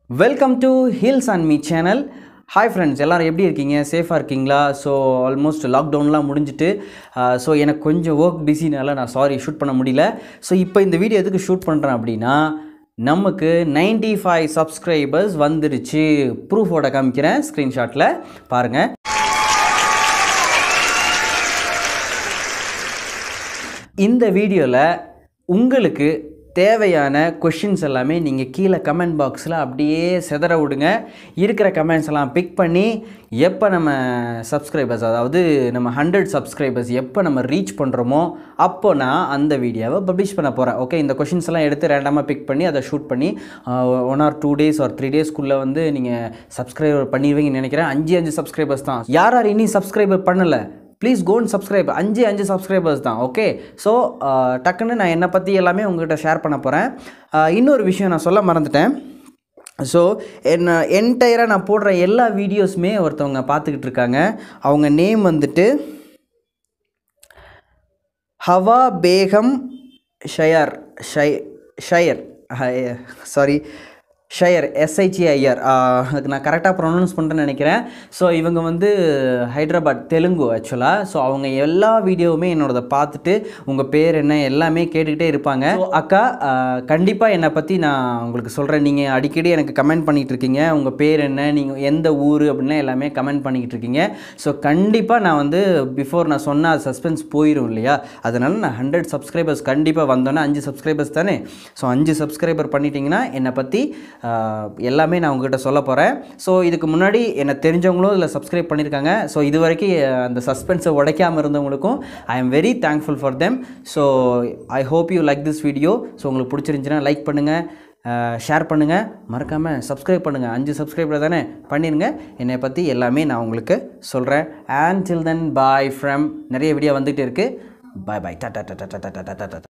welcome to hills and me channel hi friends எல்லோரும் எப்படி இருக்கீங்க சேஃபாக இருக்கீங்களா ஸோ ஆல்மோஸ்ட் லாக்டவுன்லாம் முடிஞ்சிட்டு ஸோ எனக்கு கொஞ்சம் ஒர்க் பிஸினால நான் சாரி ஷூட் பண்ண முடியல ஸோ இப்போ இந்த வீடியோ எதுக்கு ஷூட் பண்ணுறேன் அப்படின்னா நமக்கு 95 ஃபைவ் சப்ஸ்கிரைபர்ஸ் வந்துருச்சு ப்ரூஃபோட காமிக்கிறேன் ஸ்க்ரீன்ஷாட்டில் பாருங்கள் இந்த வீடியோவில் உங்களுக்கு தேவையான கொஷின்ஸ் எல்லாமே நீங்கள் கீழே கமெண்ட் பாக்ஸில் அப்படியே செதற விடுங்க இருக்கிற கமெண்ட்ஸ் எல்லாம் பிக் பண்ணி எப்போ நம்ம சப்ஸ்கிரைபர்ஸ் அதாவது நம்ம ஹண்ட்ரட் சப்ஸ்கிரைபர்ஸ் எப்போ நம்ம ரீச் பண்ணுறோமோ அப்போ நான் அந்த வீடியோவை பப்ளிஷ் பண்ண போகிறேன் ஓகே இந்த கொஷின்ஸ் எல்லாம் எடுத்து ரேண்டமாக பிக் பண்ணி அதை ஷூட் பண்ணி one or two days or three டேஸ்க்குள்ளே வந்து நீங்கள் சப்ஸ்கிரைபர் பண்ணிடுவீங்கன்னு நினைக்கிறேன் அஞ்சு அஞ்சு சப்ஸ்கிரைபர்ஸ் தான் யார் யார் இனி சப்ஸ்கிரைபர் பண்ணலை ப்ளீஸ் கோன் சப்ஸ்கிரைப் அஞ்சு அஞ்சு சப்ஸ்கிரைபர்ஸ் தான் ஓகே ஸோ டக்குன்னு நான் என்னை பற்றி எல்லாமே உங்கள்கிட்ட ஷேர் பண்ண போகிறேன் இன்னொரு விஷயம் நான் சொல்ல மறந்துட்டேன் ஸோ என்ன என்டையராக நான் போடுற எல்லா வீடியோஸுமே ஒருத்தவங்க பார்த்துக்கிட்டு இருக்காங்க அவங்க நேம் வந்துட்டு ஹவா பேகம் ஷயர் ஷை ஷயர் சாரி ஷயர் எஸ்ஐஜிஐஆர் அதுக்கு நான் கரெக்டாக ப்ரொனவுன்ஸ் பண்ணுறேன்னு நினைக்கிறேன் ஸோ இவங்க வந்து ஹைதராபாத் தெலுங்கு ஆக்சுவலாக ஸோ அவங்க எல்லா வீடியோவுமே என்னோடதை பார்த்துட்டு உங்கள் பேர் என்ன எல்லாமே கேட்டுக்கிட்டே இருப்பாங்க ஸோ அக்கா கண்டிப்பாக என்னை பற்றி நான் உங்களுக்கு சொல்கிறேன் நீங்கள் அடிக்கடி எனக்கு கமெண்ட் பண்ணிகிட்டு இருக்கீங்க உங்கள் பேர் என்ன நீங்கள் எந்த ஊர் அப்படின்லாம் எல்லாமே கமெண்ட் பண்ணிக்கிட்டு இருக்கீங்க ஸோ கண்டிப்பாக நான் வந்து பிஃபோர் நான் சொன்ன அது சஸ்பென்ஸ் போயிடும் இல்லையா அதனால் நான் ஹண்ட்ரட் சப்ஸ்கிரைபர்ஸ் கண்டிப்பாக வந்தோன்னே அஞ்சு சப்ஸ்கிரைபர்ஸ் தானே ஸோ அஞ்சு சப்ஸ்கிரைபர் பண்ணிட்டீங்கன்னா என்னை பற்றி எல்லாமே நான் உங்ககிட்ட சொல்ல போகிறேன் ஸோ இதுக்கு முன்னாடி என்னை தெரிஞ்சவங்களும் இதில் சப்ஸ்கிரைப் பண்ணியிருக்காங்க ஸோ இது வரைக்கும் அந்த சஸ்பென்ஸை உடைக்காமல் இருந்தவங்களுக்கும் I am very thankful for them so I hope you like this video so உங்களுக்கு பிடிச்சிருந்துச்சுன்னா லைக் பண்ணுங்கள் ஷேர் பண்ணுங்கள் மறக்காமல் சப்ஸ்கிரைப் பண்ணுங்கள் அஞ்சு சப்ஸ்கிரைபர் தானே பண்ணிடுங்க என்னை பற்றி எல்லாமே நான் உங்களுக்கு சொல்கிறேன் and till then bye from நிறைய வீடியோ வந்துகிட்டே இருக்குது bye bye tata tata tata tata tata